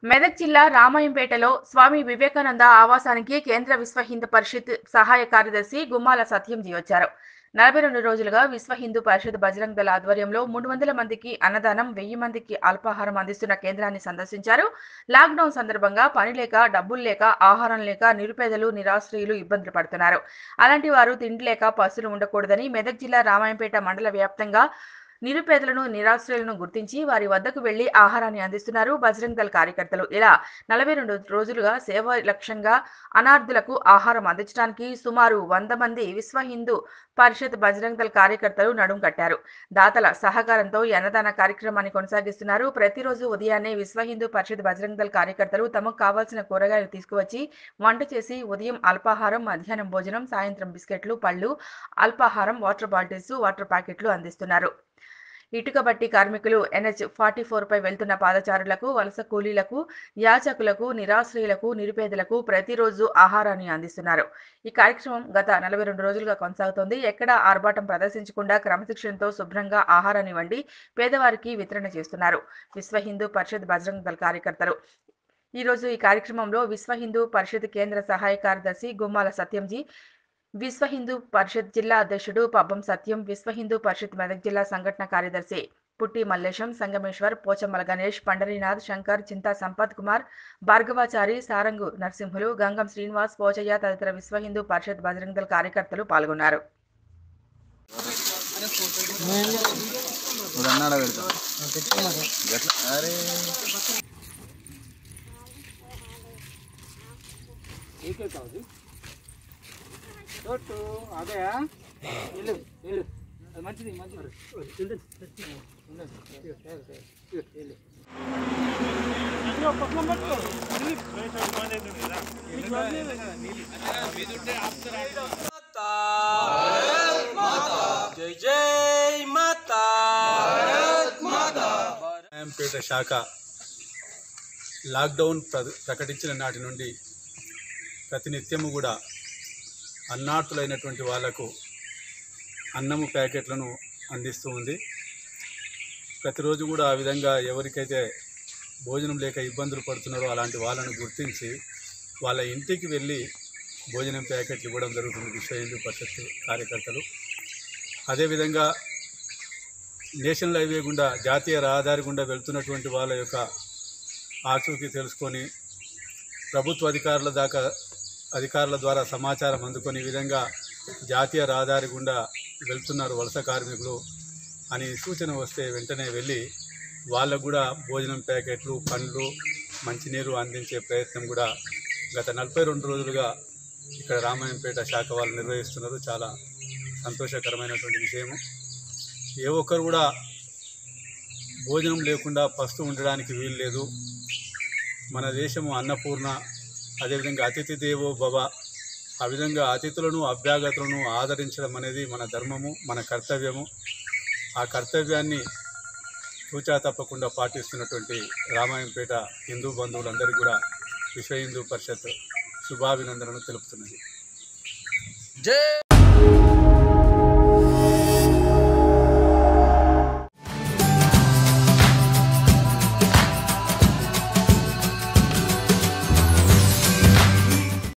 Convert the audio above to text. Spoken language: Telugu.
మెదక్ జిల్లా రామాయంపేటలో స్వామి వివేకానంద ఆవాసానికి కేంద్ర విశ్వ హిందూ పరిషత్ సహాయ కార్యదర్శి గుమ్మాల సత్యంజీ వచ్చారు నలభై రెండు రోజులుగా విశ్వ హిందూ పరిషత్ బజరంగ్ దళ ఆధ్వర్యంలో మూడు వందల మందికి అన్నదానం వెయ్యి మందికి అల్పాహారం అందిస్తున్న కేంద్రాన్ని సందర్శించారు లాక్డౌన్ సందర్భంగా పని లేక డబ్బులు లేక ఆహారం లేక నిరుపేదలు నిరాశ్రయులు ఇబ్బందులు పడుతున్నారు అలాంటి వారు తిండి లేక పసులు ఉండకూడదని మెదక్ జిల్లా రామాయంపేట మండల వ్యాప్తంగా నిరుపేదలను నిరాశ్రయులను గుర్తించి వారి వద్దకు వెళ్లి ఆహారాన్ని అందిస్తున్నారు బజరంగ్ దళ్ కార్యకర్తలు ఇలా నలభై రెండు రోజులుగా సేవ లక్ష్యంగా అనార్థులకు ఆహారం అందించడానికి సుమారు వంద మంది విశ్వ హిందూ పరిషత్ బజరంగ్ దళ్ కార్యకర్తలు నడుం కట్టారు దాతల సహకారంతో ఈ అన్నదాన కార్యక్రమాన్ని కొనసాగిస్తున్నారు ప్రతిరోజు ఉదయాన్నే విశ్వ హిందూ పరిషత్ బజరంగ్ దళ్ కార్యకర్తలు తమకు కావాల్సిన కూరగాయలు తీసుకువచ్చి వంట చేసి ఉదయం అల్పాహారం మధ్యాహ్నం భోజనం సాయంత్రం బిస్కెట్లు పళ్ళు అల్పాహారం వాటర్ బాటిల్స్ వాటర్ ప్యాకెట్లు అందిస్తున్నారు ఇటుక బట్టి కార్మికులు ఎన్హెచ్ ఫార్టీ ఫోర్ పై వెళ్తున్న పాదచారులకు వలస కూలీలకు యాచకులకు నిరాశ్రయులకు నిరుపేదలకు ప్రతిరోజు ఆహారాన్ని అందిస్తున్నారు ఈ కార్యక్రమం గత నలభై రెండు రోజులుగా కొనసాగుతోంది ఎక్కడా ఆర్భాటం ప్రదర్శించకుండా క్రమశిక్షణతో శుభ్రంగా ఆహారాన్ని వండి పేదవారికి వితరణ చేస్తున్నారు విశ్వ హిందూ పరిషత్ బజరంగ్ దళ్ కార్యకర్తలు ఈ రోజు ఈ కార్యక్రమంలో విశ్వ హిందూ పరిషత్ కేంద్ర సహాయ కార్యదర్శి గుమ్మాల సత్యంజీ విశ్వ హిందూ పరిషత్ జిల్లా అధ్యక్షుడు పబ్బం సత్యం విశ్వ హిందూ పరిషత్ మెదక్ జిల్లా సంఘటన కార్యదర్శి పుట్టి మల్లేశం సంగమేశ్వర్ పోచమ్మల గణేష్ పండరీనాథ్ శంకర్ చింతా సంపత్ కుమార్ భార్గవాచారి సారంగు నరసింహులు గంగం శ్రీనివాస్ పోచయ్య తదితర విశ్వ హిందూ పరిషత్ బజరంగ్ దళ్ కార్యకర్తలు పాల్గొన్నారు ఇప్పుడు అన్నాడ పెడతా గట్ల అరే తోటు అదే వెళ్ళు వెళ్ళు అది మంచిది మంచిది వెళ్ళు జై జై మాతా రామాయంపేట శాఖ లాక్డౌన్ ప్ర- ప్రకటించిన నాటి నుండి ప్రతినిత్యము కూడా అన్నార్థులైనటువంటి వాళ్లకు అన్నము ప్యాకెట్లను అందిస్తూ ఉంది ప్రతిరోజు కూడా ఆ విధంగా ఎవరికైతే భోజనం లేక ఇబ్బందులు పడుతున్నారో అలాంటి వాళ్ళను గుర్తించి వాళ్ళ ఇంటికి వెళ్ళి భోజనం ప్యాకెట్లు ఇవ్వడం జరుగుతుంది విశ్వ హిందూ పరిషత్ కార్యకర్తలు అదేవిధంగా నేషనల్ హైవే గుండా జాతీయ రహదారి గుండా వెళ్తున్నటువంటి వాళ్ళ యొక్క ఆచూకీ తెలుసుకొని ప్రభుత్వ అధికారుల దాకా అధికారుల ద్వారా సమాచారం అందుకొని ఈ విధంగా జాతీయ రహదారి గుండా వెళ్తున్నారు వలస కార్మికులు అని సూచన వస్తే వెంటనే వెళ్ళి వాళ్ళకు కూడా భోజనం ప్యాకెట్లు పండ్లు మంచినీరు అందించే ప్రయత్నం కూడా గత నలభై రెండు రోజులుగా ఇక్కడ రామాయంపేట శాఖ వాళ్ళు నిర్వహిస్తున్నారు చాలా సంతోషకరమైనటువంటి విషయము ఏ ఒక్కరు కూడా భోజనం లేకుండా పస్తు ఉండడానికి వీలు లేదు మన దేశము అన్నపూర్ణ అదేవిధంగా అతిథి దేవో భవ ఆ విధంగా అతిథులను అభ్యాగతులను ఆదరించడం అనేది మన ధర్మము మన కర్తవ్యము ఆ కర్తవ్యాన్ని తూచా తప్పకుండా పాటిస్తున్నటువంటి రామాయంపేట హిందూ బంధువులందరికీ కూడా విశ్వ హిందూ పరిషత్ శుభాభినందనలు తెలుపుతున్నది జై